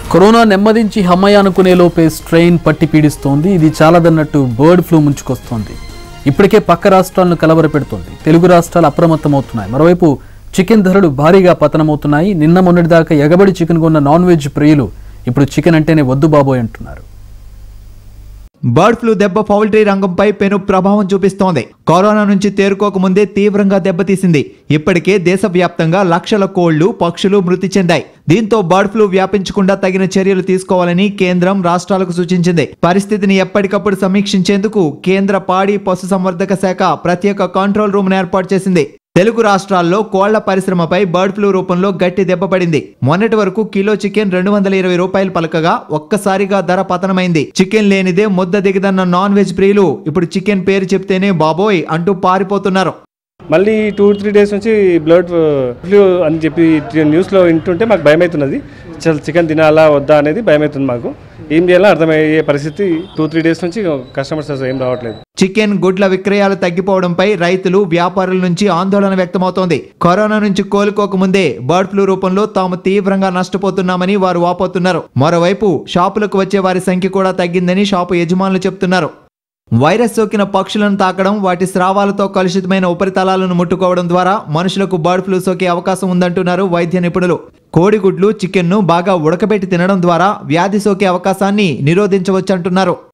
corona నెమ్మదించి హమ్మయ్య అనుకునే లోపే స్ట్రెయిన్ పట్టి పీడిస్తోంది ఇది చాలదన్నట్టు బర్డ్ ఫ్లూ ముంచుకొస్తోంది ఇప్పటికే పక్క రాష్ట్రాలను కలవరపెడుతోంది తెలుగు రాష్ట్రాలు అప్రమత్తమవుతున్నాయి మరోవైపు చికెన్ ధరలు భారీగా పతనమవుతున్నాయి నిన్న మొన్నటిదాకా ఎగబడి చికెన్ కొన్న నాన్ వెజ్ ప్రియులు ఇప్పుడు చికెన్ అంటేనే వద్దు బాబోయ్ అంటున్నారు బర్డ్ ఫ్లూ దెబ్బ పౌల్ట్రీ రంగంపై పెను ప్రభావం చూపిస్తోంది కరోనా నుంచి తేరుకోక ముందే తీవ్రంగా దెబ్బతీసింది ఇప్పటికే దేశవ్యాప్తంగా లక్షల కోళ్లు పక్షులు మృతి చెందాయి దీంతో బర్డ్ ఫ్లూ వ్యాపించకుండా తగిన చర్యలు తీసుకోవాలని కేంద్రం రాష్ట్రాలకు సూచించింది పరిస్థితిని ఎప్పటికప్పుడు సమీక్షించేందుకు కేంద్ర పాడి పశుసంవర్ధక శాఖ ప్రత్యేక కంట్రోల్ రూమ్ ఏర్పాటు చేసింది తెలుగు రాష్ట్రాల్లో కోళ్ల పరిశ్రమపై బర్డ్ ఫ్లూ రూపంలో గట్టి దెబ్బపడింది మొన్నటి వరకు కిలో చికెన్ రెండు వందల ఇరవై రూపాయలు పలకగా ఒక్కసారిగా ధర పతనమైంది చికెన్ లేనిదే ముద్ద దిగదన్న నాన్ వెజ్ ప్రియులు ఇప్పుడు చికెన్ పేరు చెప్తేనే బాబోయ్ అంటూ పారిపోతున్నారు మళ్ళీ టూ త్రీ డేస్ నుంచి బ్లడ్ ఫ్లూ అని చెప్పి న్యూస్లో వింటుంటే మాకు భయం అవుతున్నది అసలు చికెన్ తినాలా వద్దా అనేది భయం అవుతుంది మాకు ఏం చేయాలో అర్థమయ్యే పరిస్థితి టూ త్రీ డేస్ నుంచి కస్టమర్స్ అసలు ఏం రావట్లేదు చికెన్ గుడ్ల విక్రయాలు తగ్గిపోవడంపై రైతులు వ్యాపారుల నుంచి ఆందోళన వ్యక్తమవుతోంది కరోనా నుంచి కోలుకోకముందే బర్డ్ ఫ్లూ రూపంలో తాము తీవ్రంగా నష్టపోతున్నామని వారు వాపోతున్నారు మరోవైపు షాపులకు వచ్చే వారి సంఖ్య కూడా తగ్గిందని షాపు యజమానులు చెప్తున్నారు వైరస్ సోకిన పక్షులను తాకడం వాటి స్రావాలతో కలుషితమైన ఉపరితలాలను ముట్టుకోవడం ద్వారా మనుషులకు బర్డ్ ఫ్లూ సోకే అవకాశం ఉందంటున్నారు వైద్య నిపుణులు కోడిగుడ్లు చికెన్ను బాగా ఉడకబెట్టి తినడం ద్వారా వ్యాధి సోకే అవకాశాన్ని నిరోధించవచ్చంటున్నారు